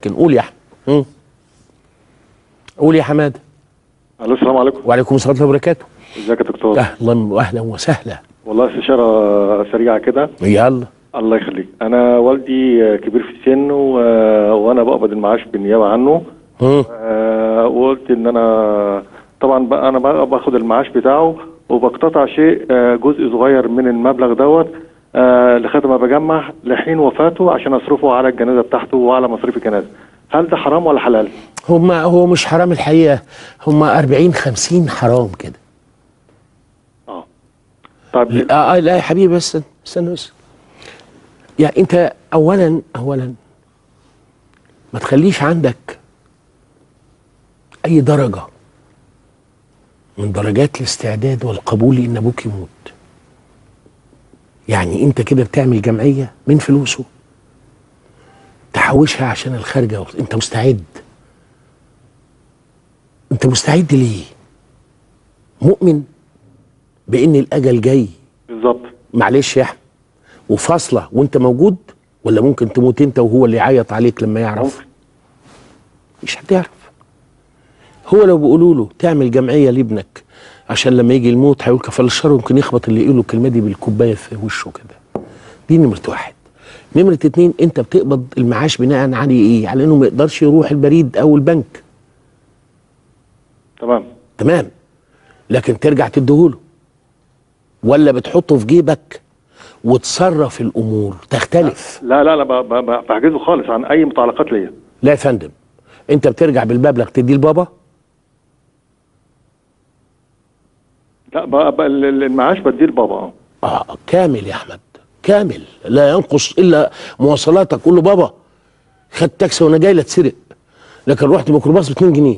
لكن قول يا احمد مم. قول يا حماده الو السلام عليكم وعليكم السلام ورحمه الله وبركاته ازيك يا دكتور اهلا واهلا وسهلا والله استشاره سريعه كده يلا الله يخليك انا والدي كبير في السن و... وانا بقبض المعاش بالنيابه عنه مم. آه، وقلت ان انا طبعا بقى انا بقى باخد المعاش بتاعه وبقتطع شيء آه، جزء صغير من المبلغ دوت آه، لغايه ما بجمع لحين وفاته عشان اصرفه على الجنازه بتاعته وعلى مصاريف الجنازه هل ده حرام ولا حلال؟ هما هو مش حرام الحقيقه هما 40 50 حرام كده اه طيب اه آه، لا يا حبيبي بس استنى بس يعني انت اولا اولا ما تخليش عندك اي درجه من درجات الاستعداد والقبول ان ابوك يموت يعني انت كده بتعمل جمعيه من فلوسه تحوشها عشان الخارجه انت مستعد انت مستعد ليه مؤمن بان الاجل جاي بالظبط معلش يا احمد وفاصله وانت موجود ولا ممكن تموت انت وهو اللي يعيط عليك لما يعرف ممكن. مش هتعرف هو لو بيقولوا له تعمل جمعيه لابنك عشان لما يجي الموت هيقول كفل الشر يمكن يخبط اللي يقول له الكلمه دي بالكوبايه في وشه كده دي نمره واحد نمره اتنين انت بتقبض المعاش بناء على ايه؟ على انه ما يقدرش يروح البريد او البنك تمام تمام لكن ترجع تديهوله ولا بتحطه في جيبك وتصرف الامور تختلف لا لا لا ب- ب- ب- بحجزه خالص عن اي متعلقات ليا لا يا فندم انت بترجع بالمبلغ تديه لبابا لا ب- ب- المعاش بديه لبابا اه اه كامل يا احمد كامل لا ينقص الا مواصلاتك قول له بابا خدت تاكسي وانا جاي لاتسرق لكن رحت ميكروباص ب 2 جنيه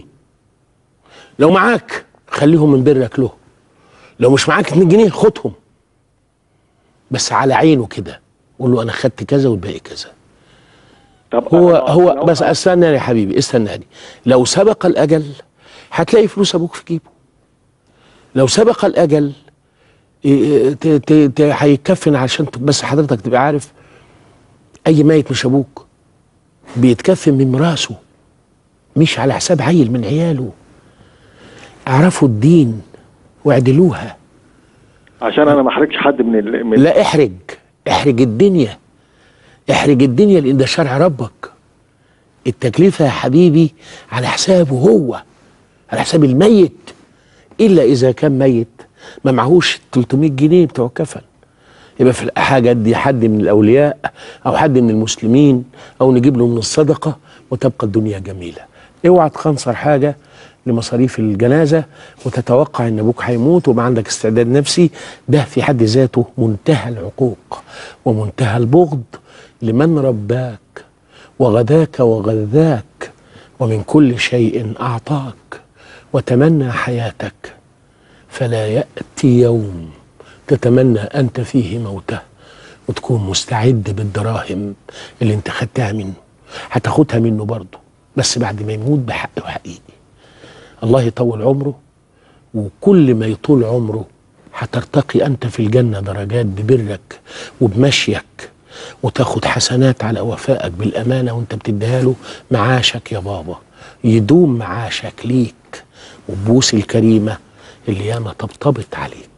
لو معاك خليهم من برك له لو مش معاك 2 جنيه خدهم بس على عينه كده قول له انا خدت كذا والباقي كذا طب هو أنا- هو لو- بس استنى يا حبيبي استناني لو سبق الاجل هتلاقي فلوس ابوك في جيبه لو سبق الاجل إيه، ت- ت- ت- هيتكفن عشان ت- بس حضرتك تبقى عارف اي ميت مش ابوك بيتكفن من مراسه مش على حساب عيل من عياله اعرفوا الدين واعدلوها عشان انا ما احرجش حد من ال... من لا احرج احرج الدنيا احرج الدنيا لان ده شرع ربك التكلفة يا حبيبي على حسابه هو على حساب الميت الا اذا كان ميت ما معهوش 300 جنيه بتوع كفن يبقى في الحاجة دي حد من الاولياء او حد من المسلمين او نجيب له من الصدقة وتبقى الدنيا جميلة اوعى تخنصر حاجة لمصاريف الجنازة وتتوقع ان ابوك هيموت وما عندك استعداد نفسي ده في حد ذاته منتهى العقوق ومنتهى البغض لمن رباك وغداك وغذاك ومن كل شيء اعطاك وتمنى حياتك فلا ياتي يوم تتمنى انت فيه موته وتكون مستعد بالدراهم اللي انت خدتها منه هتاخدها منه برضه بس بعد ما يموت بحق وحقيقي الله يطول عمره وكل ما يطول عمره هترتقي انت في الجنه درجات ببرك وبمشيك وتاخد حسنات على وفائك بالامانه وانت بتديها له معاشك يا بابا يدوم معاشك ليك وبوس الكريمه اللي ياما طبطبت عليك